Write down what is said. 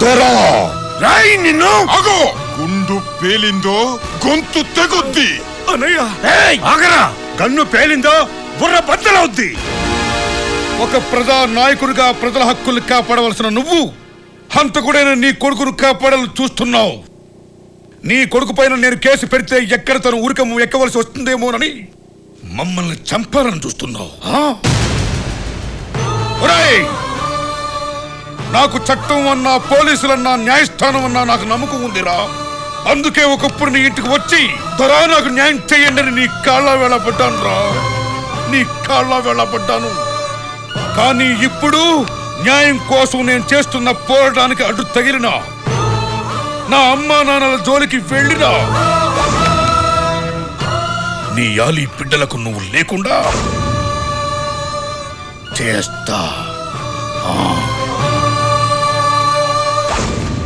దొరా రాయి నిన్ను అగో గుండు పేలిందో గొంతు తెగుద్ది అన్నయ్య ఆగరా కన్ను పేలిందో బుర్ర బద్దలవుద్ది ఒక ప్రజా నాయకుడిగా ప్రజల హక్కులు కాపాడవలసిన నువ్వు హంతకుడైన నీ కొడుకును కాపాడాలని చూస్తున్నావు నీ కొడుకు పైన నేను కేసు పెడితే ఎక్కడ తను ఊరికమ్మ ఎక్కవలసి వస్తుందేమోనని మమ్మల్ని చంపాలని చూస్తున్నావు ఆ? ఒరేయ్! నాకు చట్టం అన్నా పోలీసులన్నా న్యాయస్థానం అన్నా నాకు నమ్మకం ఉందిరా అందుకే ఒకప్పుడు నీ ఇంటికి వచ్చి దొరా నాకు న్యాయం చేయండి అని నీ కాళ్ళ వేళపడ్డాను రా నీ కాళ్ళ వేళపడ్డాను కానీ ఇప్పుడు న్యాయం కోసం నేను చేస్తున్న పోరాటానికి అడ్డు తగిలిన నా అమ్మా నాన్నల జోలికి వెళ్ళినా నీ యాలి బిడ్డలకు నువ్వు లేకుండా చేస్తా ఆ